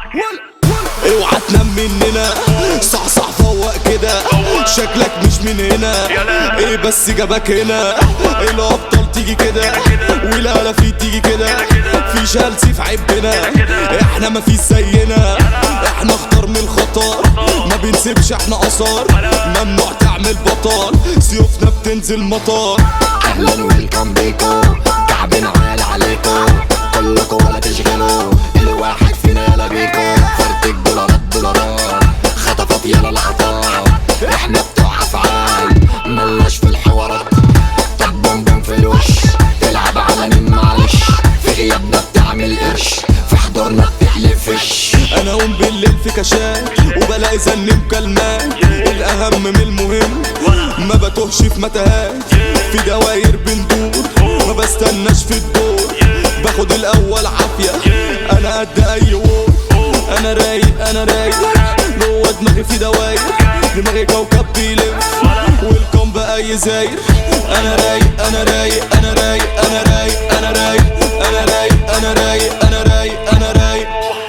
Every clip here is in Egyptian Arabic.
اوعى تنام مننا صح صح فوق كده شكلك مش من هنا ايه بس جابك هنا الابطال تيجي كده ولا لا في تيجي كده في جلسي في عيبنا احنا ما في زينا احنا اخطر من الخطر ما بنسيبش احنا اثار ممنوع تعمل بطل سيوفنا بتنزل مطار اهلا ويلكم بيكو كعبين عال عليكو كلكو ولا تشغلوا الواحد فينا يلا بيكو فرتك دولارات دولارات خطفت يلا العطاء احنا بتوع افعال ملناش في الحوارات طب بوم بوم في الوش تلعب على مين معلش في غيابنا بتعمل قرش في حضورنا بتحلفش انا اقوم بالليل في كشات وبلاقي زن مكالمات الاهم من المهم ما بتوهش في متاهات في دواير بندور ما بستناش في الدور باخد الاول عافيه انا قد اي وور انا رايق انا رايق جوه دماغي في دواير دماغي كوكب بيلف والكم بقى يزاير انا رايق انا رايق انا رايق انا رايق انا رايق انا رايق انا رايق انا رايق انا رايق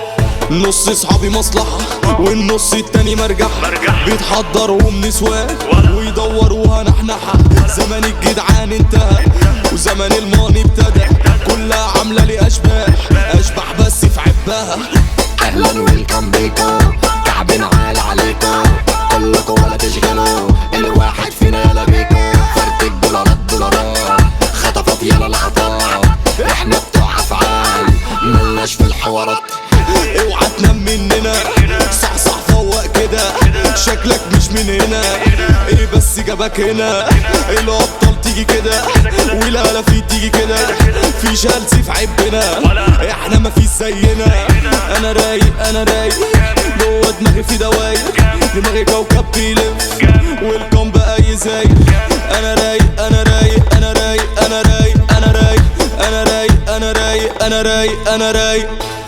نص صحابي مصلحة والنص التاني مرجحة بيتحضروا من نسوان ويدوروا نحنحة زمن الجدعان انتهى وزمن الماني ابتدى كلها عاملة لي أشباح أشبح بس في عبها اهلا ويلكم بيكو كعبين عال عليكو كلكو ولا تشغلوا الواحد فينا يلا بيكو فرتك دولارات دولارات خطفت يلا العطاء احنا بتوع افعال ملناش في الحوارات اوعى تنام مننا صح صح فوق كده شكلك مش من هنا ايه بس جابك هنا الابطال تيجي كده ولا لا في تيجي كده في جلسي في عيبنا احنا ما في زينا انا رايق انا رايق جوه دماغي في دواير دماغي كوكب بيلف والكم بقى يزاير انا رايق انا رايق انا رايق انا رايق انا رايق انا رايق انا رايق انا رايق انا رايق